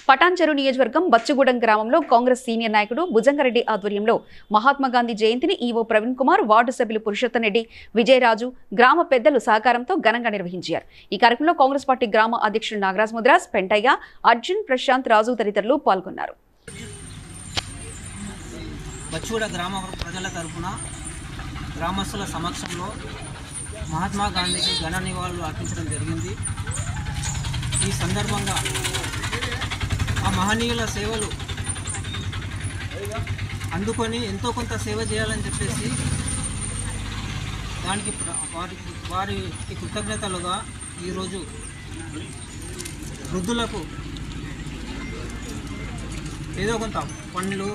పటాన్చెరు నియోజకవర్గం బచ్చుగూడెం గ్రామంలో కాంగ్రెస్ సీనియర్ నాయకుడు భుజంగారెడ్డి ఆధ్వర్యంలో మహాత్మా గాంధీ జయంతిని ఈవో ప్రవీణ్ కుమార్ వార్డు సభ్యులు పురుషోత్తం రెడ్డి విజయరాజు గ్రామ పెద్దలు సహకారంతో ఘనంగా నిర్వహించారు ఈ కార్యక్రమంలో కాంగ్రెస్ పార్టీ గ్రామ అధ్యక్షుడు నాగరాజ్ ముద్రాస్ పెంటయ్య అర్జున్ ప్రశాంత్ రాజు తదితరులు పాల్గొన్నారు బచ్చూడ గ్రామ ప్రజల తరపున గ్రామస్తుల సమక్షంలో మహాత్మా గాంధీకి ఘన నివాళులు అర్పించడం జరిగింది ఈ సందర్భంగా ఆ మహనీయుల సేవలు అందుకొని ఎంతో కొంత సేవ చేయాలని చెప్పేసి దానికి ప్ర- వారికి వారికి కృతజ్ఞతలుగా ఈరోజు వృద్ధులకు ఏదో కొంత పండ్లు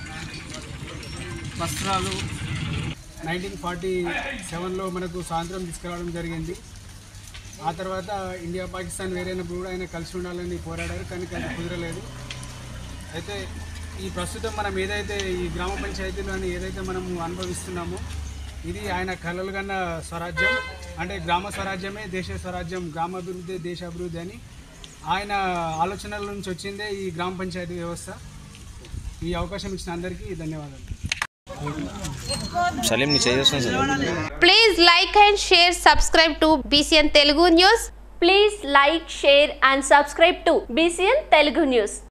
వస్త్రాలు నైన్టీన్ ఫార్టీ సెవెన్లో మనకు స్వాతంత్రం తీసుకురావడం జరిగింది ఆ తర్వాత ఇండియా పాకిస్తాన్ వేరైనప్పుడు కూడా ఆయన కలిసి ఉండాలని పోరాడారు కానీ అది కుదరలేదు అయితే ఈ ప్రస్తుతం మనం ఏదైతే ఈ గ్రామ పంచాయతీలోని ఏదైతే మనం అనుభవిస్తున్నామో ఇది ఆయన కలలు కన్న స్వరాజ్యం అంటే గ్రామ స్వరాజ్యమే దేశ స్వరాజ్యం గ్రామాభివృద్ధి దేశాభివృద్ధి అని ఆయన ఆలోచనల నుంచి వచ్చిందే ఈ గ్రామ పంచాయతీ వ్యవస్థ ఈ అవకాశం ఇచ్చిన అందరికీ ధన్యవాదాలు సలీం నీ చేస్తున్నాను sir Please like and share, subscribe to BCN Telugu News. Please like, share and subscribe to BCN Telugu News.